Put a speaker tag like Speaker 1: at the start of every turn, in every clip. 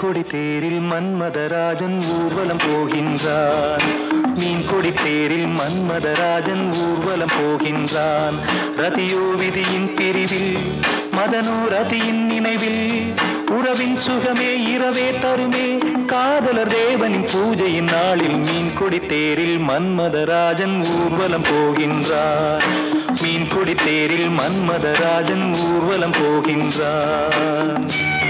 Speaker 1: கொடி தேரில் மன்மதராஜன் ஊர்வலம் போகின்றான் மீன் கொடி தேரில் மன்மதராஜன் ஊர்வலம் போகின்றான் ரதியோ விதியின் பிரிவில் மதனோ ரதியின் நினைவில் உறவின் சுகமே இரவே தருமே காதலர் தேவனின் பூஜையின் நாளில் மீன் கொடி தேரில் மன்மதராஜன் ஊர்வலம் போகின்றான் மீன் கொடி தேரில் மன்மதராஜன் ஊர்வலம் போகின்றான்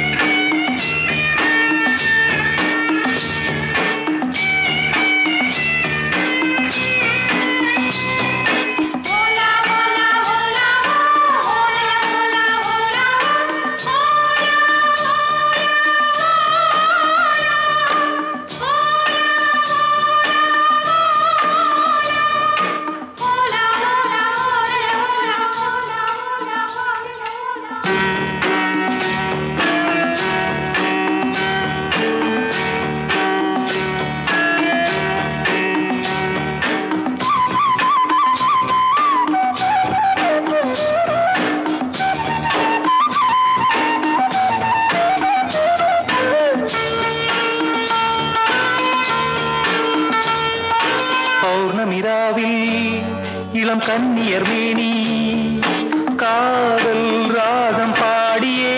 Speaker 1: பௌர்ணமிராவில் இளம் கன்னியர் மேனி காதல் ராகம் பாடியே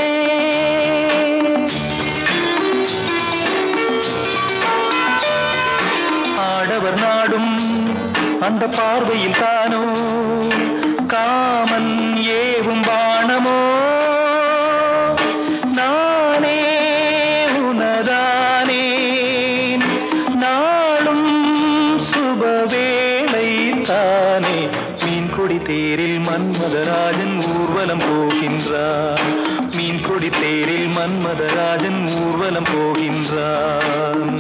Speaker 1: ஆடவர் நாடும் அந்த பார்வையில் தானோ காமன் ஏவும் பாணமோ நானே உனதானேன் நாளும் சுபவேளை தானே மீன் கொடி தேரில் மன்மதராஜன் ஊர்வலம் போகின்றான் மீன் கொடி தேரில் மன்மதராஜன் ஊர்வலம் போகின்றான்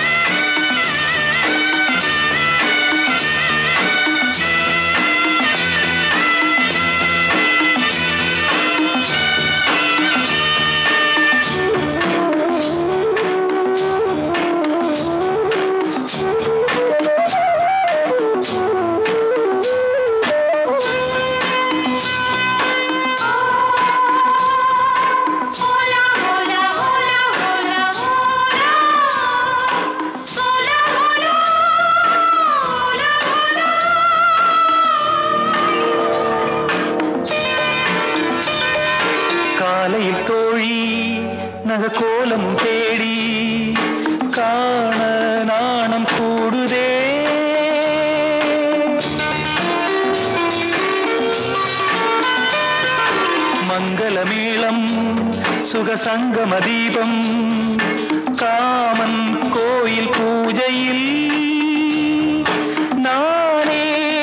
Speaker 1: காலையில் தோழி நக கோலமும் தேடி காண நாணம் கூடுதே மங்கள மேளம் சுகசங்கம தீபம் காமன் கோயில் பூஜையில் நானே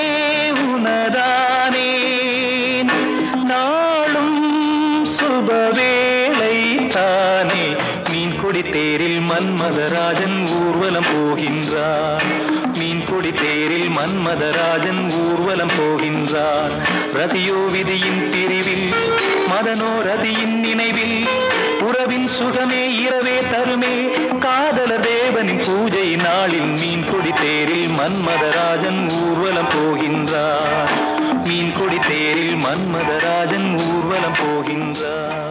Speaker 1: உனதானேன் நாளும் சுபவேளை தானே மீன் கொடி தேரில் மன்மதராஜன் ஊர்வலம் போகின்றான் மீன் கொடி தேரில் மன்மதராஜன் ஊர்வலம் போகின்றான் ரதியோ விதியின் பிரிவில் மதனோ ரதியின் நினைவில் உறவின் சுகமே இரவே தருமே காதல தேவனின் பூஜை நாளில் மீன் கொடி தேரில் மன்மதராஜன் ஊர்வலம் போகின்றான் மீன் கொடி தேரில் மன்மதராஜன் ஊர்வலம் போகின்றான்